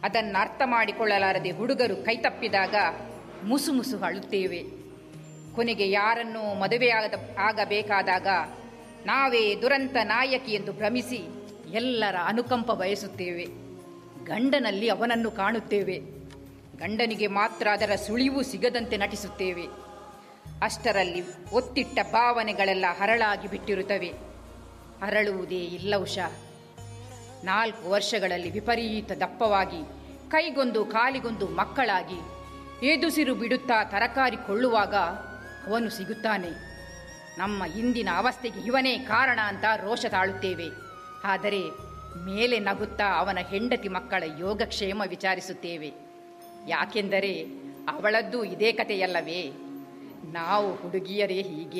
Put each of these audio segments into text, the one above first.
ಅದನ್ನು ಅರ್ಥ ಮಾಡಿಕೊಳ್ಳಲಾರದೆ ಹುಡುಗರು ಕೈತಪ್ಪಿದಾಗ ಮುಸು ಮುಸು ಅಳುತ್ತೇವೆ ಕೊನೆಗೆ ಯಾರನ್ನೂ ಮದುವೆಯಾಗದ ಆಗಬೇಕಾದಾಗ ನಾವೇ ದುರಂತ ನಾಯಕಿ ಎಂದು ಭ್ರಮಿಸಿ ಎಲ್ಲರ ಅನುಕಂಪ ಬಯಸುತ್ತೇವೆ ಗಂಡನಲ್ಲಿ ಅವನನ್ನು ಕಾಣುತ್ತೇವೆ ಗಂಡನಿಗೆ ಮಾತ್ರ ಅದರ ಸುಳಿವು ಸಿಗದಂತೆ ನಟಿಸುತ್ತೇವೆ ಅಷ್ಟರಲ್ಲಿ ಒತ್ತಿಟ್ಟ ಭಾವನೆಗಳೆಲ್ಲ ಹರಳಾಗಿ ಬಿಟ್ಟಿರುತ್ತವೆ ಅರಳುವುದೇ ಇಲ್ಲ ಉಷಾ ನಾಲ್ಕು ವರ್ಷಗಳಲ್ಲಿ ವಿಪರೀತ ದಪ್ಪವಾಗಿ ಕೈಗೊಂದು ಕಾಲಿಗೊಂದು ಮಕ್ಕಳಾಗಿ ಏದುಸಿರು ಬಿಡುತ್ತಾ ತರಕಾರಿ ಕೊಳ್ಳುವಾಗ ಅವನು ಸಿಗುತ್ತಾನೆ ನಮ್ಮ ಇಂದಿನ ಅವಸ್ಥೆಗೆ ಇವನೇ ಕಾರಣ ಅಂತ ರೋಷ ತಾಳುತ್ತೇವೆ ಆದರೆ ಮೇಲೆ ನಗುತ್ತಾ ಅವನ ಹೆಂಡತಿ ಮಕ್ಕಳ ಯೋಗಕ್ಷೇಮ ವಿಚಾರಿಸುತ್ತೇವೆ ಯಾಕೆಂದರೆ ಅವಳದ್ದು ಇದೇ ಕಥೆಯಲ್ಲವೇ ನಾವು ಹುಡುಗಿಯರೇ ಹೀಗೆ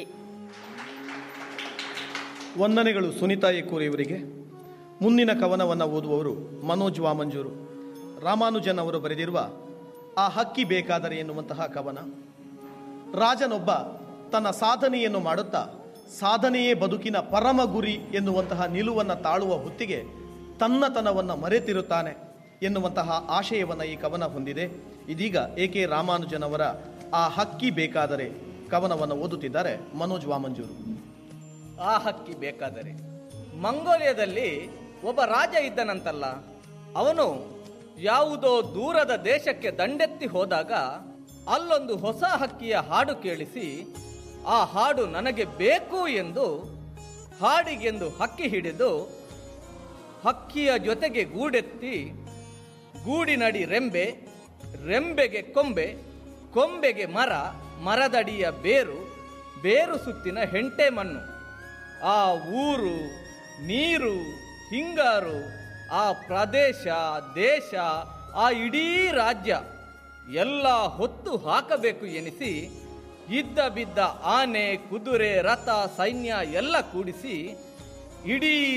ವಂದನೆಗಳು ಸುನೀತಾ ಎಕ್ಕೂರ್ ಇವರಿಗೆ ಮುಂದಿನ ಕವನವನ್ನು ಓದುವವರು ಮನೋಜ್ ವಾಮಂಜೂರು ರಾಮಾನುಜನ್ ಅವರು ಬರೆದಿರುವ ಆ ಹಕ್ಕಿ ಬೇಕಾದರೆ ಎನ್ನುವಂತಹ ಕವನ ರಾಜನೊಬ್ಬ ತನ್ನ ಸಾಧನೆಯನ್ನು ಮಾಡುತ್ತಾ ಸಾಧನೆಯೇ ಬದುಕಿನ ಪರಮ ಗುರಿ ಎನ್ನುವಂತಹ ನಿಲುವನ್ನು ತಾಳುವ ಹೊತ್ತಿಗೆ ತನ್ನತನವನ್ನು ಮರೆತಿರುತ್ತಾನೆ ಎನ್ನುವಂತಹ ಆಶಯವನ್ನು ಈ ಕವನ ಹೊಂದಿದೆ ಇದೀಗ ಎ ಕೆ ರಾಮಾನುಜನ್ ಅವರ ಆ ಹಕ್ಕಿ ಬೇಕಾದರೆ ಕವನವನ್ನು ಓದುತ್ತಿದ್ದಾರೆ ಮನೋಜ್ ವಾಮಂಜೂರು ಆ ಹಕ್ಕಿ ಬೇಕಾದರೆ ಮಂಗೋಲಿಯಾದಲ್ಲಿ ಒಬ್ಬ ರಾಜ ಇದ್ದನಂತಲ್ಲ ಅವನು ಯಾವುದೋ ದೂರದ ದೇಶಕ್ಕೆ ದಂಡೆತ್ತಿ ಹೋದಾಗ ಅಲ್ಲೊಂದು ಹೊಸ ಹಕ್ಕಿಯ ಹಾಡು ಕೇಳಿಸಿ ಆ ಹಾಡು ನನಗೆ ಬೇಕು ಎಂದು ಹಾಡಿಗೆಂದು ಹಕ್ಕಿ ಹಿಡಿದು ಹಕ್ಕಿಯ ಜೊತೆಗೆ ಗೂಡೆತ್ತಿ ಗೂಡಿನಡಿ ರೆಂಬೆ ರೆಂಬೆಗೆ ಕೊಂಬೆ ಕೊಂಬೆಗೆ ಮರ ಮರದಡಿಯ ಬೇರು ಬೇರು ಸುತ್ತಿನ ಹೆಂಟೆ ಮಣ್ಣು ಆ ಊರು ನೀರು ಹಿಂಗಾರು ಆ ಪ್ರದೇಶ ದೇಶ ಆ ಇಡೀ ರಾಜ್ಯ ಎಲ್ಲ ಹೊತ್ತು ಹಾಕಬೇಕು ಎನಿಸಿ ಇದ್ದ ಬಿದ್ದ ಆನೆ ಕುದುರೆ ರಥ ಸೈನ್ಯ ಎಲ್ಲ ಕೂಡಿಸಿ ಇಡೀ